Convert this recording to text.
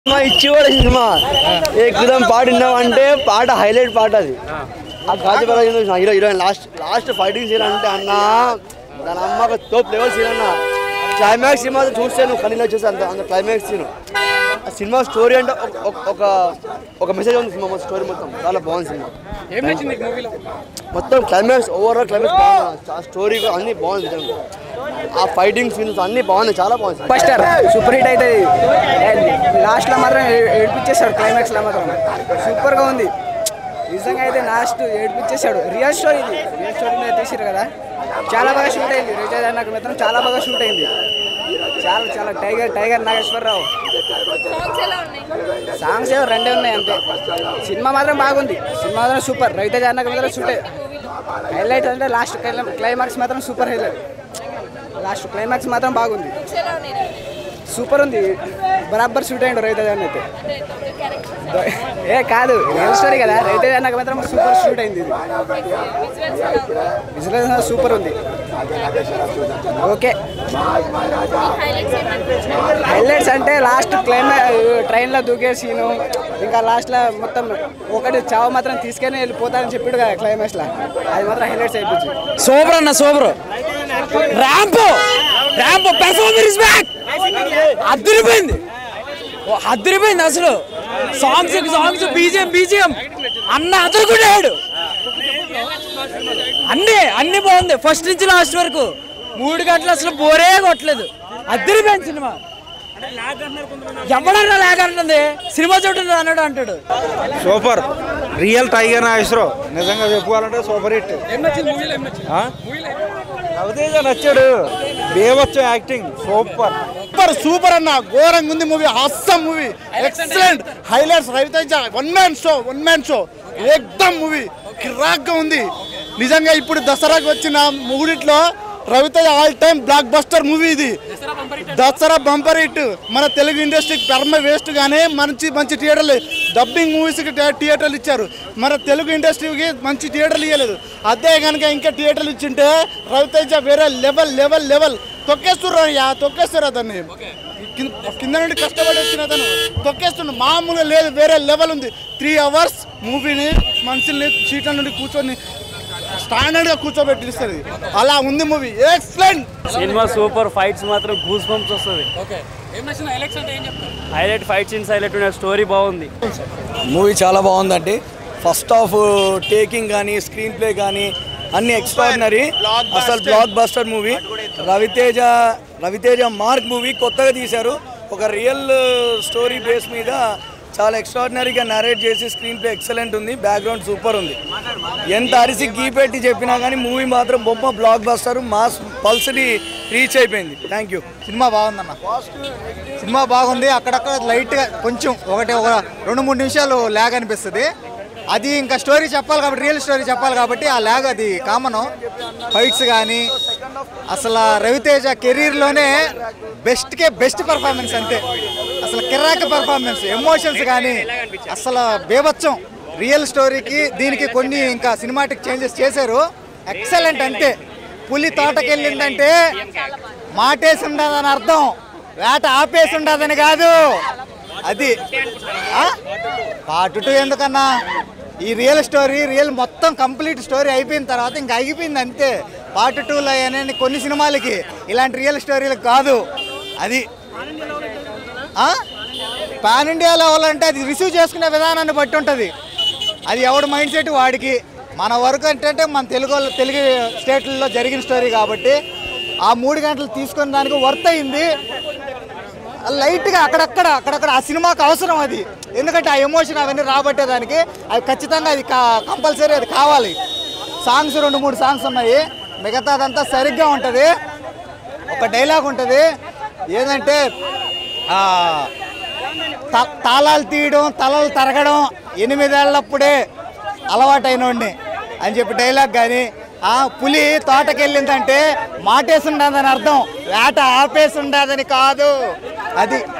Cinema ఇచ్చి కూడా cinema ఎక్కుదాం పాట విన్నామంటే పాట హైలైట్ పాట అది ఆ గాజుపర hero heroine last last fighting scene అంటే అన్న దాని అమ్మకు తోపు లెవెల్ సీన్ అన్న క్లైమాక్స్ సినిమా చూస్తే నువ్వు కనీలో వచ్చేసి అంత అంత క్లైమాక్స్ సీన్ ఆ సినిమా స్టోరీ అంటే ఒక- ఒక- ఒక ఒక మెసేజ్ ఉంది సినిమా స్టోరీ మొత్తం చాలా బాగుంది సినిమా ఏం నచ్చింది నీకు మూవీలో మొత్తం క్లైమాక్స్ ఓవరాల్ క్లైమాక్స్ బాగుంది ఆ స్టోరీ కూడా అన్ని బాగుంది నిజంగా. ఆ ఫైటింగ్ సీన్స్ అన్ని బాగున్నాయి చాలా బాగుంది ఫస్టర్ సూపర్ హిట్ అవుతుంది లాస్ట్లో మాత్రం ఏ- ఏడిపించేశాడు క్లైమాక్స్లో మాత్రం సూపర్గా ఉంది నిజంగా అయితే లాస్ట్ ఏడిపించేశాడు రియల్ స్టోరీ ఇది రియల్ స్టోరీ మీద తీసారు కదా చాలా బాగా షూట్ అయింది రిజయ్ నాకు మాత్రం చాలా బాగా షూట్ అయింది చాలా చాలా టైగర్ టైగర్ నాగేశ్వరరావు సాంగ్స్ ఎలా ఉన్నాయి సాంగ్స్ ఏమో రెండే ఉన్నాయి అంతే సినిమా మాత్రం బాగుంది సినిమా మాత్రం సూపర్ రవితేజ అన్నకు మాత్రం షూట్ హైలైట్ అంటే లాస్ట్ క్లైమాక్స్ మాత్రం సూపర్ హైలైట్ లాస్ట్ క్లైమాక్స్ మాత్రం బాగుంది సాంగ్స్ ఎలా ఉన్నాయి సూపర్ ఉంది బరాబర్ షూట్ అయ్యండు రవితేజ అన్న అయితే అంటే ఒక క్యారెక్టర్ ఏ కాదు రియల్ స్టోరీ కదా రవితేజ అన్నకు మాత్రం సూపర్ షూట్ అయింది ఇది విజువల్స్ ఎలా ఉన్నాయి విజువల్ సూపర్ ఉంది ఓకే హైలైట్స్ ఏంటంటే హైలైట్స్ అంటే లాస్ట్ క్లైమా ట్రైన్లో దూకే సీను ఇంకా లాస్ట్లో మొత్తం ఒకటి చావు మాత్రం తీసుకొని వెళ్ళిపోతానని చెప్పాడు కదా క్లైమాక్స్లో అది మాత్రం హైలైట్స్ అయిపోయింది సూపర్ అన్న super ramp ramp performance back అద్దరిపోయింది ఓ, అద్దరిపోయింది అసలు సాంగ్స్ సాంగ్స్ బీజిఎం బీజిఎం అన్న అదరుకున్నాడు అన్ని అన్ని బాగుంది ఫస్ట్ నుంచి లాస్ట్ వరకు మూడు గంటలు అసలు బోరే కొట్టలేదు అద్దరిపోయింది సినిమా ఎవడన్నా లేకంటుంది సినిమా చూడండి అన్నాడు అంటాడు సూపర్ రియల్ టైగర్ నాగేశ్వరరావు నిజంగా చెప్పుకోవాలంటే సూపర్ హిట్ ఆ? రవితేజ నచ్చాడు బేవచ్చు యాక్టింగ్ సూపర్ సూపర్ సూపర్ అన్న ఘోరంగా ఉంది మూవీ అస్సం movie excellent highlights Raviteja one man show one man show ఏకదమ్ మూవీ కిరాక్గా ఉంది నిజంగా ఇప్పుడు దసరాకి వచ్చిన మూడిట్లో Raviteja all time blockbuster movie ఇది దసరా బంపర్ హిట్ మన తెలుగు ఇండస్ట్రీకి పరమ వేస్ట్ గానే మంచి మంచి థియేటర్లు డబ్బింగ్ మూవీస్కి థియేటర్లు ఇచ్చారు మన తెలుగు ఇండస్ట్రీకి మంచి థియేటర్లు ఇవ్వలేదు అదే కనుక ఇంకా థియేటర్లు ఇచ్చింటే రవితేజ వేరే లెవెల్ లెవెల్ లెవెల్ తొక్కేస్తున్నారు యా తొక్కేస్తారు అతన్ని కింద కింద నుండి కష్టపడి వచ్చిన అతను తొక్కేస్తుండు మామూలుగా లేదు వేరే లెవెల్ ఉంది త్రీ అవర్స్ మూవీని మనుషుల్ని సీట్ల నుండి కూర్చొని స్టాండర్డ్గా కూర్చోబెట్టిస్తుంది అలా ఉంది movie excellent cinema super fights మాత్రం గూస్ బంప్స్ వస్తుంది ఓకే ఏం నచ్చిన హైలైట్స్ అంటే ఏం చెప్తారు హైలైట్ ఫైట్ సీన్స్ హైలైట్ ఉన్న స్టోరీ బాగుంది మూవీ చాలా బాగుందండి ఫస్ట్ హాఫ్ టేకింగ్ కానీ స్క్రీన్ ప్లే కానీ అన్ని ఎక్స్ట్రాడినరీ అసలు blockbuster movie Raviteja Raviteja mark movie కొత్తగా తీశారు ఒక రియల్ స్టోరీ బేస్ మీద చాలా ఎక్స్ట్రాడినరీగా నరేట్ చేసి స్క్రీన్ ప్లే ఎక్సలెంట్ ఉంది బ్యాక్గ్రౌండ్ సూపర్ ఉంది ఎంత అరిసి గీ పెట్టి చెప్పినా కానీ మూవీ మాత్రం బొమ్మ బ్లాక్ బస్టర్ మాస్ పల్స్ని రీచ్ అయిపోయింది థ్యాంక్ యూ సినిమా బాగుందన్న సినిమా బాగుంది అక్కడక్కడ లైట్గా కొంచెం ఒకటి ఒక రెండు మూడు నిమిషాలు ల్యాగ్ అనిపిస్తుంది అది ఇంకా స్టోరీ చెప్పాలి కాబట్టి రియల్ స్టోరీ చెప్పాలి కాబట్టి ఆ ల్యాగ్ అది కామన్ ఫైట్స్ కానీ అసలు రవితేజ కెరీర్లోనే బెస్ట్కే బెస్ట్ పర్ఫార్మెన్స్ అంతే అసలు కిరాక పర్ఫార్మెన్స్ ఎమోషన్స్ కానీ అసలు బేభత్సం రియల్ స్టోరీకి దీనికి కొన్ని ఇంకా సినిమాటిక్ చేంజెస్ చేశారు ఎక్సలెంట్ అంతే పులి తోటకెళ్ళిందంటే మాటేసి ఉండదని అర్థం వేట ఆపేసి ఉండదని కాదు అది ఆ? పార్ట్ టూ ఎందుకన్నా ఈ రియల్ స్టోరీ రియల్ మొత్తం కంప్లీట్ స్టోరీ అయిపోయిన తర్వాత ఇంకా అయిపోయింది అంతే పార్ట్ టూలో అనే కొన్ని సినిమాలకి ఇలాంటి రియల్ స్టోరీలకు కాదు అది పాన్ ఇండియా లెవెల్ అంటే అది రిసీవ్ చేసుకునే విధానాన్ని బట్టి ఉంటుంది అది ఎవడి మైండ్ సెట్ వాడికి మన వరకు ఏంటంటే మన తెలుగు వాళ్ళ- తెలుగు స్టేట్లలో జరిగిన స్టోరీ కాబట్టి ఆ మూడు గంటలు తీసుకున్న దానికి వర్త్ అయింది లైట్గా అక్కడక్కడ అక్కడక్కడ ఆ సినిమాకి అవసరం అది ఎందుకంటే ఆ ఎమోషన్ అవన్నీ రాబట్టేదానికి అది ఖచ్చితంగా అది కంపల్సరీ అది కావాలి సాంగ్స్ రెండు మూడు సాంగ్స్ ఉన్నాయి మిగతాదంతా సరిగ్గా ఉంటుంది ఒక డైలాగ్ ఉంటుంది ఏంటంటే ఆ, త- తాళాలు తీయడం తలలు తరగడం ఎనిమిదేళ్లప్పుడే అలవాటైనోడిని అని చెప్పి డైలాగ్ కానీ ఆ పులి తోటకెళ్ళిందంటే మాటేసి ఉండదని అర్థం వేట ఆపేసి ఉండదని కాదు అది